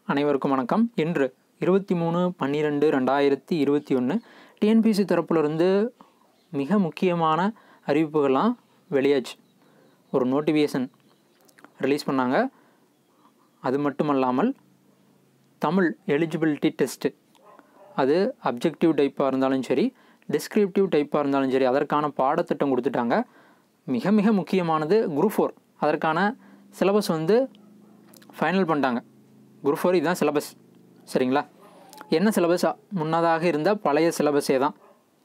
அனைவருக்கும் வணக்கம் இன்று இருபத்தி மூணு பன்னிரெண்டு ரெண்டாயிரத்தி இருபத்தி ஒன்று டிஎன்பிசி தரப்புலேருந்து மிக முக்கியமான அறிவிப்புகள்லாம் வெளியாச்சு ஒரு நோட்டிஃபிகேஷன் ரிலீஸ் பண்ணாங்க அது மட்டுமல்லாமல் தமிழ் எலிஜிபிலிட்டி டெஸ்ட்டு அது அப்ஜெக்டிவ் டைப்பாக இருந்தாலும் சரி டிஸ்கிரிப்டிவ் டைப்பாக இருந்தாலும் சரி அதற்கான பாடத்திட்டம் கொடுத்துட்டாங்க மிக மிக முக்கியமானது குரூப் ஃபோர் அதற்கான சிலபஸ் வந்து ஃபைனல் பண்ணிட்டாங்க குரூப் ஃபோர் இதுதான் சிலபஸ் சரிங்களா என்ன சிலபஸ் முன்னதாக இருந்த பழைய சிலபஸே தான்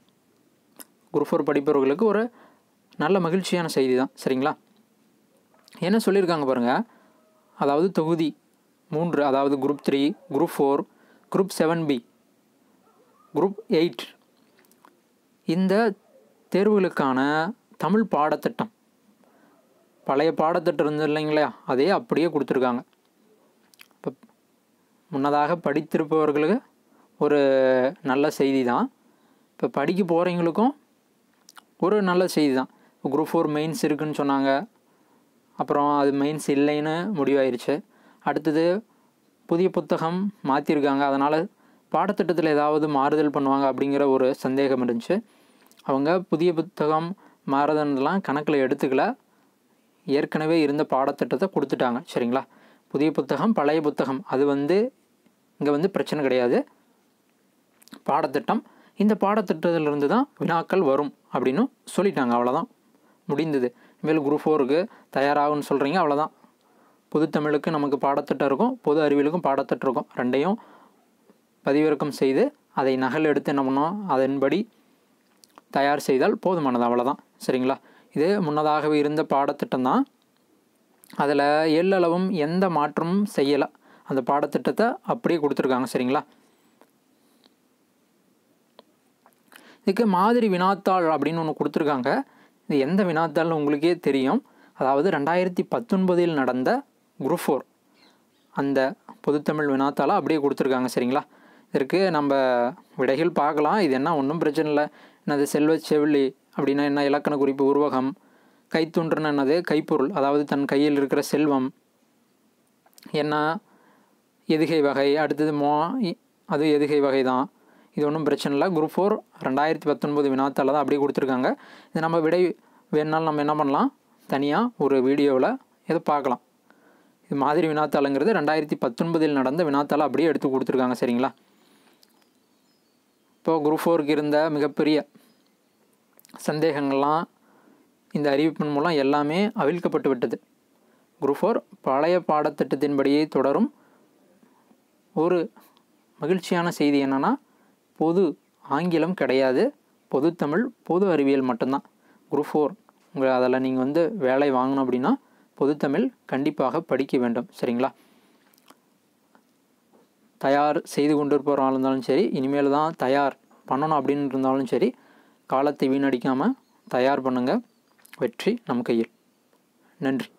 குரூப் ஃபோர் படிப்பவர்களுக்கு ஒரு நல்ல மகிழ்ச்சியான செய்தி தான் சரிங்களா என்ன சொல்லியிருக்காங்க பாருங்கள் அதாவது தொகுதி மூன்று அதாவது group three group four group seven B group eight இந்த தேர்வுகளுக்கான தமிழ் பாடத்திட்டம் பழைய பாடத்திட்டம் இருந்தது இல்லைங்களா அதே அப்படியே கொடுத்துருக்காங்க இப்போ முன்னதாக படித்திருப்பவர்களுக்கு ஒரு நல்ல செய்தி தான் இப்போ படிக்க போகிறவங்களுக்கும் ஒரு நல்ல செய்தி தான் இப்போ குரூப் ஃபோர் மெயின்ஸ் இருக்குன்னு சொன்னாங்க அப்புறம் அது மெயின்ஸ் இல்லைன்னு முடிவாயிருச்சு அடுத்தது புதிய புத்தகம் மாற்றிருக்காங்க அதனால் பாடத்திட்டத்தில் ஏதாவது மாறுதல் பண்ணுவாங்க அப்படிங்கிற ஒரு சந்தேகம் இருந்துச்சு அவங்க புதிய புத்தகம் மாறுதல்லாம் கணக்கில் எடுத்துக்கல ஏற்கனவே இருந்த பாடத்திட்டத்தை கொடுத்துட்டாங்க சரிங்களா புதிய புத்தகம் பழைய புத்தகம் அது வந்து இங்கே வந்து பிரச்சனை கிடையாது பாடத்திட்டம் இந்த பாடத்திட்டத்திலிருந்து தான் வினாக்கள் வரும் அப்படின்னு சொல்லிட்டாங்க அவ்வளோதான் முடிந்தது இனிமேல் குரூப் ஃபோருக்கு தயாராகும்னு சொல்கிறீங்க அவ்வளோதான் பொது தமிழுக்கு நமக்கு பாடத்திட்டம் இருக்கும் பொது அறிவியலுக்கும் பாடத்திட்டம் இருக்கும் ரெண்டையும் பதிவிறக்கம் செய்து அதை நகல் எடுத்து என்ன பண்ணோம் அதன்படி தயார் செய்தால் போதுமானது அவ்வளோதான் சரிங்களா இது முன்னதாகவே இருந்த பாடத்திட்டம் தான் அதில் எல்லளவும் எந்த மாற்றமும் செய்யலை அந்த பாடத்திட்டத்தை அப்படியே கொடுத்துருக்காங்க சரிங்களா இதுக்கு மாதிரி வினாத்தாள் அப்படின்னு ஒன்று கொடுத்துருக்காங்க இது எந்த வினாத்தாள்னு உங்களுக்கே தெரியும் அதாவது ரெண்டாயிரத்தி பத்தொன்பதில் நடந்த குரூப் ஃபோர் அந்த பொதுத்தமிழ் வினாத்தாளை அப்படியே கொடுத்துருக்காங்க சரிங்களா இதற்கு நம்ம விடைகள் பார்க்கலாம் இது என்ன ஒன்றும் பிரச்சனை இல்லை என்னது செல்வ செவிலி அப்படின்னா என்ன இலக்கண குறிப்பு உருவகம் கைத்துன்றுன்னு என்னது கைப்பொருள் அதாவது தன் கையில் இருக்கிற செல்வம் என்ன எதுகை வகை அடுத்தது மோ அது எதுகை வகை தான் இது ஒன்றும் பிரச்சனை இல்லை குரூப் ஃபோர் ரெண்டாயிரத்தி பத்தொன்பது வினாத்தால் தான் அப்படியே கொடுத்துருக்காங்க இது நம்ம விடை வேணுனாலும் நம்ம என்ன பண்ணலாம் தனியாக ஒரு வீடியோவில் இதை பார்க்கலாம் இது மாதிரி வினாத்தாளுங்கிறது ரெண்டாயிரத்தி பத்தொன்பதில் நடந்த வினாத்தாளை அப்படியே எடுத்து கொடுத்துருக்காங்க சரிங்களா இப்போது குரூப் ஃபோருக்கு இருந்த மிகப்பெரிய சந்தேகங்கள்லாம் இந்த அறிவிப்பின் மூலம் எல்லாமே அவிழ்க்கப்பட்டு விட்டது குரூப் ஃபோர் பழைய பாடத்திட்டத்தின்படியே தொடரும் ஒரு மகிழ்ச்சியான செய்தி என்னென்னா பொது ஆங்கிலம் கிடையாது பொதுத்தமிழ் பொது அறிவியல் மட்டும்தான் குரூப் ஃபோர் உங்கள் அதில் நீங்கள் வந்து வேலை வாங்கணும் அப்படின்னா பொதுத்தமிழ் கண்டிப்பாக படிக்க வேண்டும் சரிங்களா தயார் செய்து கொண்டு இருப்பவராக இருந்தாலும் சரி இனிமேல் தான் தயார் பண்ணணும் அப்படின்னு இருந்தாலும் சரி காலத்தை வீணடிக்காமல் தயார் பண்ணுங்கள் வெற்றி நம் கையில் நன்றி